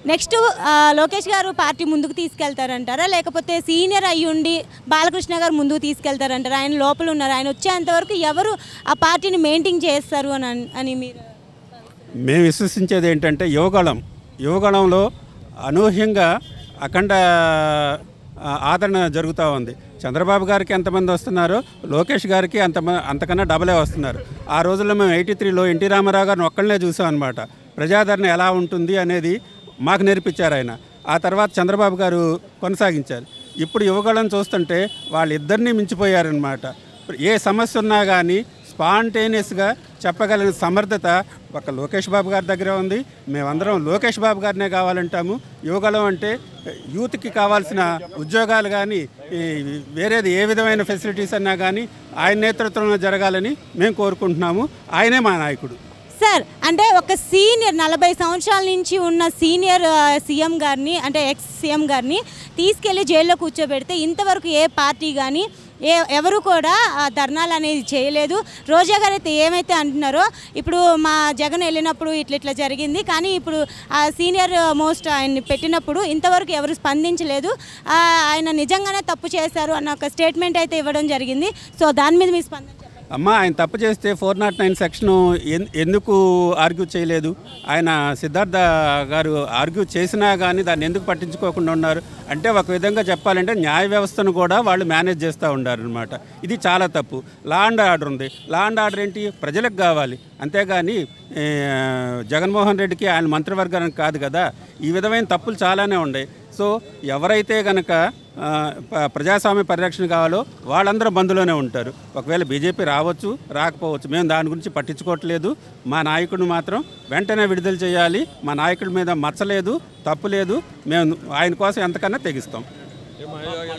next ఆ, లోకేష్ గారు party ముందుకు తీసుకెళ్తారంటారా లేకపోతే సీనియర్ అయ్యుండి బాలకృష్ణ గారు ముందుకు తీసుకెళ్తారంటారా ఆయన లోపల ఉన్నారు ఆయన వచ్చేంత వరకు ఎవరు ఆ పార్టీని మెయింటైన్ చేస్తారు అని అన్- అని మీరు మేము విశ్వసించేది ఏంటంటే యువగళం యువగళంలో అనూహ్యంగా అఖండ ఆ, ఆదరణ జరుగుతూ ఉంది చంద్రబాబు గారికి ఎంతమంది వస్తున్నారో లోకేష్ గారికి అంత అంతకన్నా డబలే వస్తున్నారు ఆ రోజుల్లో మేము ఎయిటీ త్రీలో ఎన్టీ రామారావు గారిని ఒక్కళ్ళనే చూసాం అనమాట ప్రజాదరణ ఎలా ఉంటుంది అనేది మాకు నేర్పించారు ఆయన ఆ తర్వాత చంద్రబాబు గారు కొనసాగించారు ఇప్పుడు యువగళం చూస్తుంటే వాళ్ళిద్దరినీ మించిపోయారనమాట ఏ సమస్య ఉన్నా కానీ స్పాంటేనియస్గా చెప్పగలిగిన సమర్థత ఒక లోకేష్ బాబు గారి దగ్గర ఉంది మేమందరం లోకేష్ బాబు గారినే కావాలంటాము యువగలం అంటే యూత్కి కావాల్సిన ఉద్యోగాలు కానీ ఈ వేరేది ఏ విధమైన ఫెసిలిటీస్ అన్నా కానీ ఆయన నేతృత్వంలో జరగాలని మేము కోరుకుంటున్నాము ఆయనే మా నాయకుడు సార్ అంటే ఒక సీనియర్ నలభై సంవత్సరాల నుంచి ఉన్న సీనియర్ ఆ, సీఎం గారిని అంటే ఎక్స్ సీఎం గారిని తీసుకెళ్లి జైల్లో కూర్చోబెడితే ఇంతవరకు ఏ పార్టీ కానీ ఏ ఎవరు కూడా ఆ ధర్నాలు అనేది చేయలేదు రోజా గారు అయితే ఏమైతే అంటున్నారో ఇప్పుడు మా జగన్ వెళ్ళినప్పుడు ఇట్లా ఇట్లా జరిగింది కానీ ఇప్పుడు ఆ సీనియర్ మోస్ట్ ఆయన్ని పెట్టినప్పుడు ఇంతవరకు ఎవరు స్పందించలేదు ఆ, ఆయన నిజంగానే తప్పు చేశారు అన్న ఒక స్టేట్మెంట్ అయితే ఇవ్వడం జరిగింది సో దాని మీద మీ స్పందన చెప్పండి అమ్మ ఆయన తప్పు చేస్తే ఫోర్ నాట్ నైన్ సెక్షన్ ఎందుకు ఆర్గ్యూ చేయలేదు ఆయన సిద్ధార్థ గారు ఆర్గ్యూ చేసినా కానీ దాన్ని ఎందుకు పట్టించుకోకుండా ఉన్నారు అంటే ఒక విధంగా చెప్పాలంటే న్యాయ వ్యవస్థను కూడా వాళ్ళు మేనేజ్ చేస్తూ ఉన్నారు అనమాట ఇది చాలా తప్పు లా అండ్ ఆర్డర్ ఉంది లా అండ్ ఆర్డర్ ఏంటి ప్రజలకు కావాలి అంతేగాని ఏ, జగన్మోహన్ రెడ్డికి ఆయన మంత్రివర్గానికి కాదు కదా ఈ విధమైన తప్పులు చాలానే ఉన్నాయి సో ఎవరైతే కనుక ఆ, ప- ప్రజాస్వామ్య పరిరక్షణ కావాలో వాళ్ళందరూ బంధులోనే ఉంటారు ఒకవేళ బీజేపీ రావచ్చు రాకపోవచ్చు మేము దాని గురించి పట్టించుకోవట్లేదు మా నాయకుడిని మాత్రం వెంటనే విడుదల చేయాలి మా నాయకుడి మీద మచ్చలేదు తప్పు లేదు మేము ఆయన కోసం ఎంతకన్నా తెగిస్తాం